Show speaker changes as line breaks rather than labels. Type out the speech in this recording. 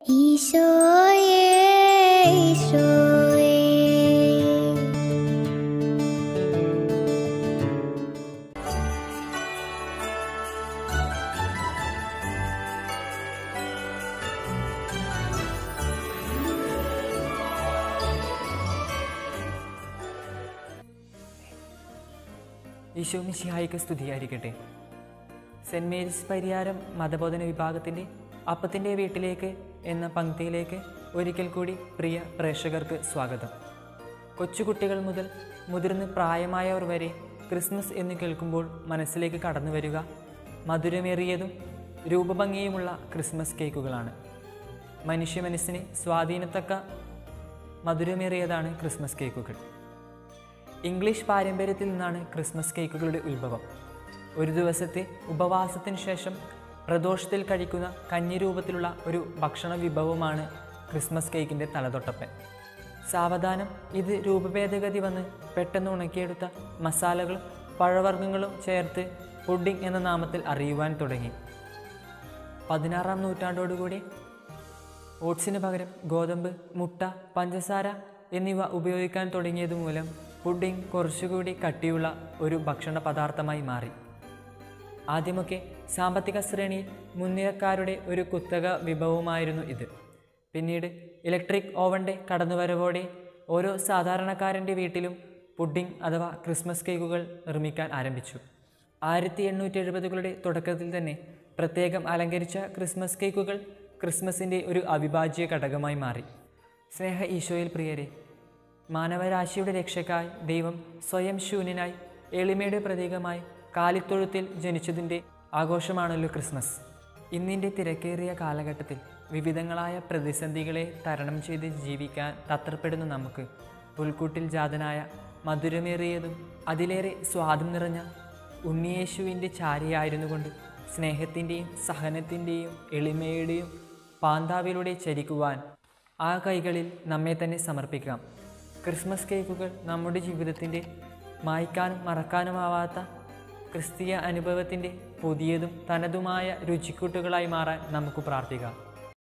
ഈശോയേ ഈശോയേ
ഈശോ മിശിഹായിക്ക് സ്തുതിയായിരിക്കട്ടെ സെൻറ് മേരീസ് പരിയാരം മതബോധന വിഭാഗത്തിൻ്റെ അപ്പത്തിൻ്റെ വീട്ടിലേക്ക് എന്ന പങ്ക്തിയിലേക്ക് ഒരിക്കൽ കൂടി പ്രിയ പ്രേക്ഷകർക്ക് സ്വാഗതം കൊച്ചുകുട്ടികൾ മുതൽ മുതിർന്ന് പ്രായമായവർ വരെ ക്രിസ്മസ് എന്ന് കേൾക്കുമ്പോൾ മനസ്സിലേക്ക് കടന്നു വരിക മധുരമേറിയതും രൂപഭംഗിയുമുള്ള ക്രിസ്മസ് കേക്കുകളാണ് മനുഷ്യ മനസ്സിനെ സ്വാധീനത്തക്ക മധുരമേറിയതാണ് ക്രിസ്മസ് കേക്കുകൾ ഇംഗ്ലീഷ് പാരമ്പര്യത്തിൽ നിന്നാണ് ക്രിസ്മസ് കേക്കുകളുടെ ഉത്ഭവം ഒരു ദിവസത്തെ ഉപവാസത്തിന് ശേഷം പ്രദോഷത്തിൽ കഴിക്കുന്ന കഞ്ഞി രൂപത്തിലുള്ള ഒരു ഭക്ഷണ വിഭവമാണ് ക്രിസ്മസ് കേക്കിൻ്റെ തലതൊട്ടപ്പൻ സാവധാനം ഇത് രൂപഭേദഗതി വന്ന് പെട്ടെന്ന് ഉണക്കിയെടുത്ത മസാലകളും പഴവർഗ്ഗങ്ങളും ചേർത്ത് പുഡിംഗ് എന്ന നാമത്തിൽ അറിയുവാൻ തുടങ്ങി പതിനാറാം നൂറ്റാണ്ടോടുകൂടി ഓട്സിന് പകരം ഗോതമ്പ് മുട്ട പഞ്ചസാര എന്നിവ ഉപയോഗിക്കാൻ തുടങ്ങിയത് മൂലം പുഡിംഗ് കുറച്ചുകൂടി കട്ടിയുള്ള ഒരു ഭക്ഷണ പദാർത്ഥമായി മാറി ആദ്യമൊക്കെ സാമ്പത്തിക ശ്രേണിയിൽ മുൻനിരക്കാരുടെ ഒരു കുത്തക വിഭവമായിരുന്നു ഇത് പിന്നീട് ഇലക്ട്രിക് ഓവൻ്റെ കടന്നുവരവോടെ ഓരോ സാധാരണക്കാരൻ്റെ വീട്ടിലും പുഡിംഗ് അഥവാ ക്രിസ്മസ് കേക്കുകൾ നിർമ്മിക്കാൻ ആരംഭിച്ചു ആയിരത്തി എണ്ണൂറ്റി എഴുപതുകളുടെ തുടക്കത്തിൽ തന്നെ പ്രത്യേകം അലങ്കരിച്ച ക്രിസ്മസ് കേക്കുകൾ ക്രിസ്മസിൻ്റെ ഒരു അവിഭാജ്യ ഘടകമായി മാറി സ്നേഹ ഈശോയിൽ പ്രിയരെ മാനവരാശിയുടെ രക്ഷയ്ക്കായി ദൈവം സ്വയം ശൂന്യനായി എളിമയുടെ പ്രതീകമായി കാലിത്തൊഴുത്തിൽ ജനിച്ചതിൻ്റെ ആഘോഷമാണല്ലോ ക്രിസ്മസ് ഇന്നിൻ്റെ തിരക്കേറിയ കാലഘട്ടത്തിൽ വിവിധങ്ങളായ പ്രതിസന്ധികളെ തരണം ചെയ്ത് ജീവിക്കാൻ തത്രപ്പെടുന്ന നമുക്ക് പുൽക്കൂട്ടിൽ ജാതനായ മധുരമേറിയതും അതിലേറെ സ്വാദം നിറഞ്ഞ ഉണ്ണിയേശുവിൻ്റെ ചാരിയായിരുന്നു കൊണ്ട് സ്നേഹത്തിൻ്റെയും സഹനത്തിൻ്റെയും എളിമയുടെയും പാന്താവിലൂടെ ചരിക്കുവാൻ ആ കൈകളിൽ നമ്മെ തന്നെ സമർപ്പിക്കാം ക്രിസ്മസ് കേക്കുകൾ നമ്മുടെ ജീവിതത്തിൻ്റെ മായ്ക്കാനും മറക്കാനുമാവാത്ത ക്രിസ്തീയ അനുഭവത്തിൻ്റെ പുതിയതും തനതുമായ രുചിക്കൂട്ടുകളായി മാറാൻ നമുക്ക് പ്രാർത്ഥിക്കാം